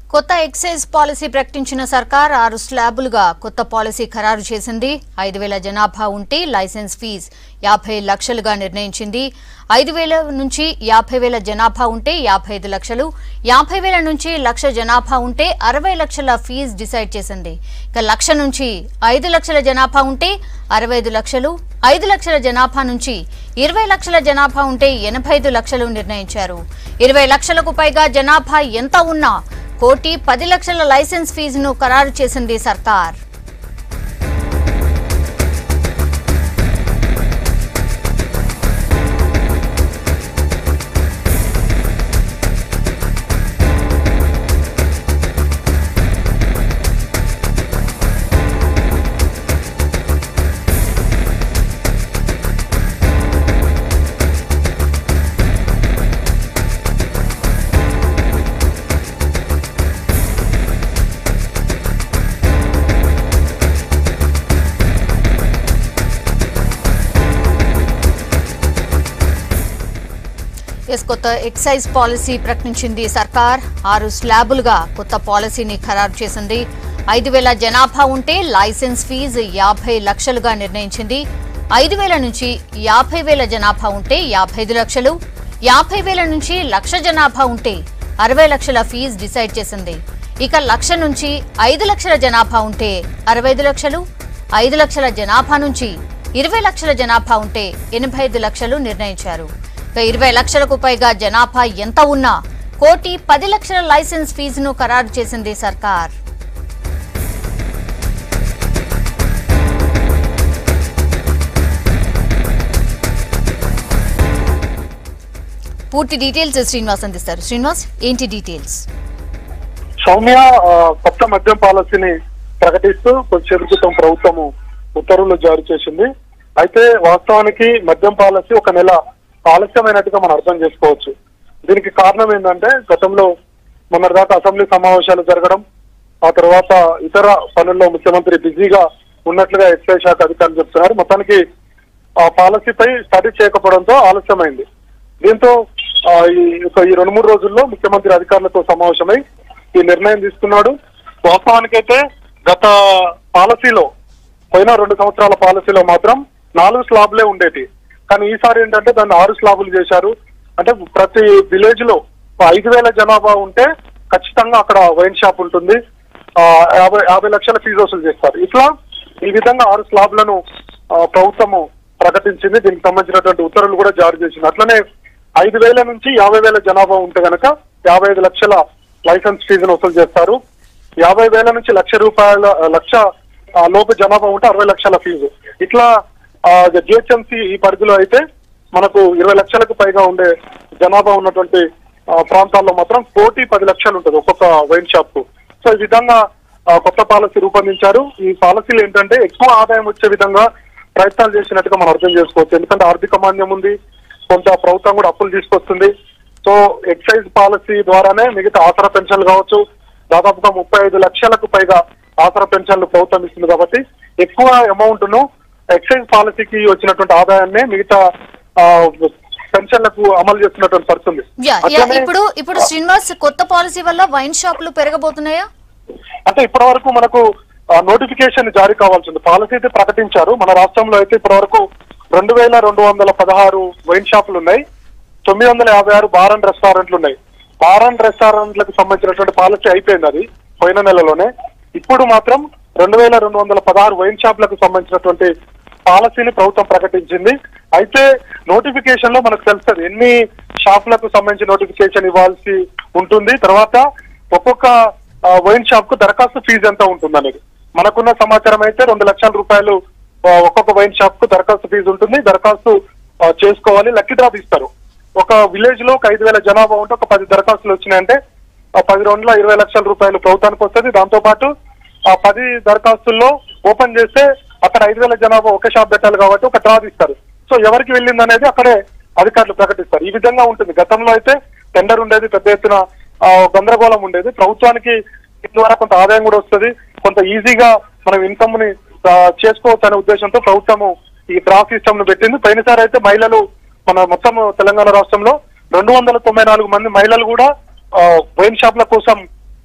కొత్త excise policy ప్రకటించిన సర్కార్ ఆరు స్లాబులుగా కొత్త పాలసీ ఖరారు చేసింది ఐదు వేల జనాభా ఉంటే లైసెన్స్ ఫీజ్ యాభై లక్షలుగా నిర్ణయించింది ఐదు వేల నుంచి యాభై వేల జనాభా ఉంటే యాభై ఐదు లక్షలు యాభై వేల నుంచి లక్ష జనాభా ఉంటే అరవై లక్షల ఫీజు డిసైడ్ చేసింది ఇక లక్ష నుంచి ఐదు లక్షల జనాభా ఉంటే అరవై ఐదు లక్షలు ఐదు లక్షల జనాభా నుంచి ఇరవై లక్షల జనాభా ఉంటే ఎనభై ఐదు లక్షలు నిర్ణయించారు ఇరవై లక్షలకు పైగా జనాభా ఎంత ఉన్నా కోటి పది లక్షల లైసెన్స్ ఫీజును ఖరారు చేసింది సర్కార్ ఎస్ కొత్త ఎక్సైజ్ పాలసీ ప్రకటించింది సర్కార్ ఆరు స్లాబులుగా కొత్త పాలసీని ఖరారు చేసింది ఐదు వేల జనాభా ఉంటే లైసెన్స్ ఫీజు యాభై లక్షలుగా నిర్ణయించింది ఐదు వేల నుంచి యాభై వేల జనాభా ఉంటే యాభై ఐదు లక్షలు యాభై వేల నుంచి లక్ష జనాభా ఉంటే అరవై లక్షల ఫీజు డిసైడ్ చేసింది ఇక లక్ష నుంచి ఐదు లక్షల జనాభా ఉంటే అరవై ఐదు లక్షలు ఐదు లక్షల జనాభా నుంచి ఇరవై లక్షల జనాభా ఉంటే ఎనభై ఐదు లక్షలు నిర్ణయించారు ఇక ఇరవై లక్షలకు పైగా జనాభా ఎంత ఉన్నా కోటి పది లక్షల లైసెన్స్ ఫీజును ఖరారు చేసింది సర్కార్ పూర్తి డీటెయిల్స్ శ్రీనివాస్ అందిస్తారు శ్రీనివాస్ ఏంటి డీటెయిల్స్ సౌమ్య ఆ, కొత్త మద్యం పాలసీని ప్రకటిస్తూ కొద్దిసేపు క్రితం ప్రభుత్వము ఉత్తర్వులు జారీ చేసింది అయితే వాస్తవానికి మద్యం పాలసీ ఒక నెల ఆలస్యమైనట్టుగా మనం అర్థం చేసుకోవచ్చు దీనికి కారణం ఏంటంటే గతంలో మొన్నటిదాకా అసెంబ్లీ సమావేశాలు జరగడం ఆ తర్వాత ఇతర పనుల్లో ముఖ్యమంత్రి బిజీగా ఉన్నట్లుగా ఎక్సైజ్ శాఖ అధికారులు చెప్తున్నారు మొత్తానికి ఆ పాలసీపై స్టడీ చేయకపోవడంతో ఆలస్యమైంది దీంతో ఆ, ఈ ఒక ఈ రెండు మూడు రోజుల్లో ముఖ్యమంత్రి అధికారులతో సమావేశమై ఈ నిర్ణయం తీసుకున్నాడు వాస్తవానికైతే గత పాలసీలో పోయిన రెండు సంవత్సరాల పాలసీలో మాత్రం నాలుగు స్లాబ్లే ఉండేటి కానీ ఈసారి ఏంటంటే దాన్ని ఆరు స్లాబులు చేశారు అంటే ప్రతి విలేజ్ లో ఐదు వేల జనాభా ఉంటే ఖచ్చితంగా అక్కడ వైన్ షాప్ ఉంటుంది ఆ, యాభై యాభై లక్షల ఫీజు వసూలు చేస్తారు ఇట్లా ఈ విధంగా ఆరు స్లాబ్లను ఆ, ప్రభుత్వము ప్రకటించింది దీనికి సంబంధించినటువంటి ఉత్తర్వులు కూడా జారీ చేసింది అట్లనే ఐదు వేల నుంచి యాభై వేల జనాభా ఉంటే గనక యాభై ఐదు లక్షల లైసెన్స్ ఫీజును వసూలు చేస్తారు యాభై వేల నుంచి లక్ష రూపాయల లక్ష ఆ, లోపు జనాభా ఉంటే అరవై లక్షల ఫీజు ఇట్లా జిహెచ్ఎంసీ ఈ పరిధిలో అయితే మనకు ఇరవై లక్షలకు పైగా ఉండే జనాభా ఉన్నటువంటి ఆ, ప్రాంతాల్లో మాత్రం కోటి పది లక్షలు ఉంటుంది ఒక్కొక్క వైన్ షాప్ కు సో ఈ విధంగా ఆ, కొత్త పాలసీ రూపొందించారు ఈ పాలసీలు ఏంటంటే ఎక్కువ ఆదాయం వచ్చే విధంగా ప్రయత్నాలు చేసినట్టుగా మనం అర్థం చేసుకోవచ్చు ఎందుకంటే ఆర్థిక మాన్యం ఉంది కొంత ప్రభుత్వం కూడా అప్పులు తీసుకొస్తుంది సో ఎక్సైజ్ పాలసీ ద్వారానే మిగతా ఆసరా పెన్షన్లు కావచ్చు దాదాపుగా ముప్పై ఐదు లక్షలకు పైగా ఆసరా పెన్షన్లు ప్రభుత్వం ఇస్తుంది కాబట్టి ఎక్కువ అమౌంట్ ను ఎక్సైజ్ పాలసీకి వచ్చినటువంటి ఆదాయాన్ని మిగతా ఆ, పెన్షన్లకు అమలు చేస్తున్నటువంటి పరిస్థితి ఉంది. యా యా అట్లనే- ఇప్పుడు ఇప్పుడు శ్రీనివాస్ కొత్త పాలసీ వల్ల వైన్ షాపులు పెరగబోతున్నాయా అంటే ఇప్పటి వరకు మనకు నోటిఫికేషన్ జారీ కావాల్సి ఉంది పాలసీ అయితే ప్రకటించారు మన రాష్ట్రంలో అయితే ఇప్పటి వరకు రెండు వేల రెండు వందల పదహారు వైన్ షాపులు ఉన్నాయి తొమ్మిది వందల యాభై ఆరు బార్ అండ్ రెస్టారెంట్లు ఉన్నాయి బార్ అండ్ రెస్టారెంట్లకు సంబంధించినటువంటి పాలసీ అయిపోయింది అది పోయిన నెలలోనే ఇప్పుడు మాత్రం రెండు వేల రెండు వందల పదహారు వైన్ షాపులకు సంబంధించినటువంటి పాలసీని ప్రభుత్వం ప్రకటించింది అయితే నోటిఫికేషన్ లో మనకు తెలుస్తుంది ఎన్ని షాపులకు సంబంధించి నోటిఫికేషన్ ఇవ్వాల్సి ఉంటుంది తర్వాత ఒక్కొక్క ఆ, వైన్ షాప్ కు దరఖాస్తు ఫీజు ఎంత ఉంటుంది అనేది మనకున్న సమాచారం అయితే రెండు లక్షల రూపాయలు ఆ, ఒక్కొక్క వైన్ షాప్ కు దరఖాస్తు ఫీజు ఉంటుంది దరఖాస్తు ఆ, చేసుకోవాలి లక్కీ డ్రాప్ ఇస్తారు ఒక విలేజ్ లో ఒక ఐదు వేల జనాభా ఉంటే ఒక పది దరఖాస్తులు వచ్చినాయంటే ఆ పది రోజుల ఇరవై లక్షల రూపాయలు ప్రభుత్వానికి వస్తుంది దాంతో పాటు ఆ పది దరఖాస్తుల్లో ఓపెన్ చేస్తే అక్కడ ఐదు వేల జనాభా ఒక షాప్ పెట్టాలి కాబట్టి ఒక డ్రా తీస్తారు సో ఎవరికి వెళ్ళింది అనేది అక్కడే అధికారులు ప్రకటిస్తారు ఈ విధంగా ఉంటుంది గతంలో అయితే టెండర్ ఉండేది పెద్ద ఎత్తున ఆ, గందరగోళం ఉండేది ప్రభుత్వానికి దీని ద్వారా కొంత ఆదాయం కూడా వస్తుంది కొంత ఈజీగా మనం ఇన్కమ్ ని ఆ, చేసుకోవచ్చు అనే ఉద్దేశంతో ప్రభుత్వము ఈ డ్రా సిస్టమ్ ను పెట్టింది పోయినసారి అయితే మహిళలు మన మొత్తం తెలంగాణ రాష్ట్రంలో రెండు వందల తొంభై నాలుగు మంది మహిళలు కూడా ఆ, వైన్ షాప్ల కోసం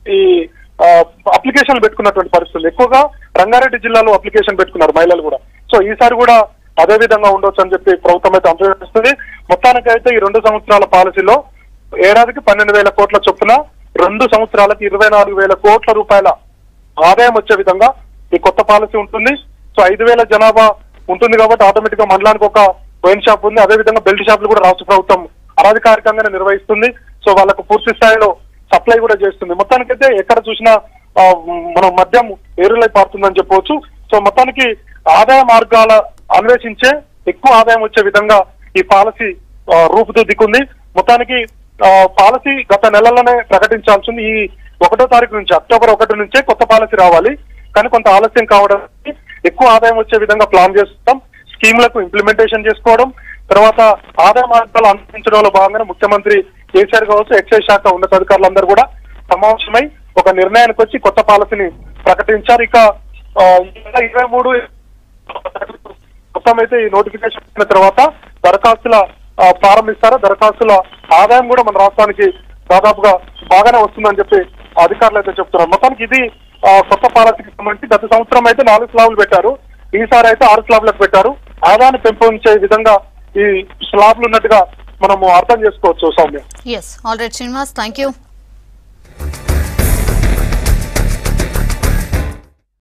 ఈ అప్లికేషన్ పెట్టుకున్నటువంటి పరిస్థితులు ఎక్కువగా రంగారెడ్డి జిల్లాలో అప్లికేషన్ పెట్టుకున్నారు మహిళలు కూడా సో ఈసారి కూడా అదే విధంగా ఉండొచ్చు అని చెప్పి ప్రభుత్వం అయితే అంచనా మొత్తానికైతే ఈ రెండు సంవత్సరాల పాలసీలో ఏడాదికి పన్నెండు వేల కోట్ల చొప్పున రెండు సంవత్సరాలకి ఇరవై నాలుగు వేల కోట్ల రూపాయల ఆదాయం వచ్చే విధంగా ఈ కొత్త పాలసీ ఉంటుంది సో ఐదు వేల జనాభా ఉంటుంది కాబట్టి ఆటోమేటిక్ గా మండలానికి ఒక వైన్ షాప్ ఉంది అదే విధంగా బెల్ట్ షాపులు కూడా రాష్ట్ర ప్రభుత్వం అనధికారికంగానే నిర్వహిస్తుంది సో వాళ్ళకు పూర్తి స్థాయిలో సప్లై కూడా చేస్తుంది మొత్తానికైతే ఎక్కడ చూసినా ఆ, మనం మద్యం ఏరులై పారుతుందని చెప్పవచ్చు సో మొత్తానికి ఆదాయ మార్గాల అన్వేషించే ఎక్కువ ఆదాయం వచ్చే విధంగా ఈ పాలసీ ఆ, రూపుదిద్దుకుంది మొత్తానికి ఆ, పాలసీ గత నెలలోనే ప్రకటించాల్సింది ఈ ఒకటో తారీఖు నుంచి అక్టోబర్ ఒకటి నుంచే కొత్త పాలసీ రావాలి కానీ కొంత ఆలస్యం కావడం ఎక్కువ ఆదాయం వచ్చే విధంగా ప్లాన్ చేస్తాం స్కీమ్లకు ఇంప్లిమెంటేషన్ చేసుకోవడం తర్వాత ఆదాయ మార్గాలు అనుసరించడంలో భాగంగా ముఖ్యమంత్రి కేసీఆర్ కావచ్చు ఎక్సైజ్ శాఖ ఉన్నతాధికారులందరూ కూడా సమావేశమై ఒక నిర్ణయానికి వచ్చి కొత్త పాలసీని ప్రకటించారు ఇక ఆ, ఈ నెల ఇరవై మూడు మొత్తం అయితే ఈ నోటిఫికేషన్ వచ్చిన తర్వాత దరఖాస్తుల ఆ, ప్రారంభిస్తారు దరఖాస్తుల ఆదాయం కూడా మన రాష్ట్రానికి దాదాపుగా బాగానే వస్తుందని చెప్పి అధికారులు అయితే చెప్తున్నారు మొత్తానికి ఇది ఆ, కొత్త పాలసీకి సంబంధించి గత సంవత్సరం అయితే నాలుగు స్లాబులు పెట్టారు ఈసారి అయితే ఆరు స్లాబులకు పెట్టారు ఆదాయాన్ని పెంపొందించే విధంగా ఈ స్లాబ్లు ఉన్నట్టుగా మనము అర్థం చేసుకోవచ్చు Soumya yes all right Srinivas thank you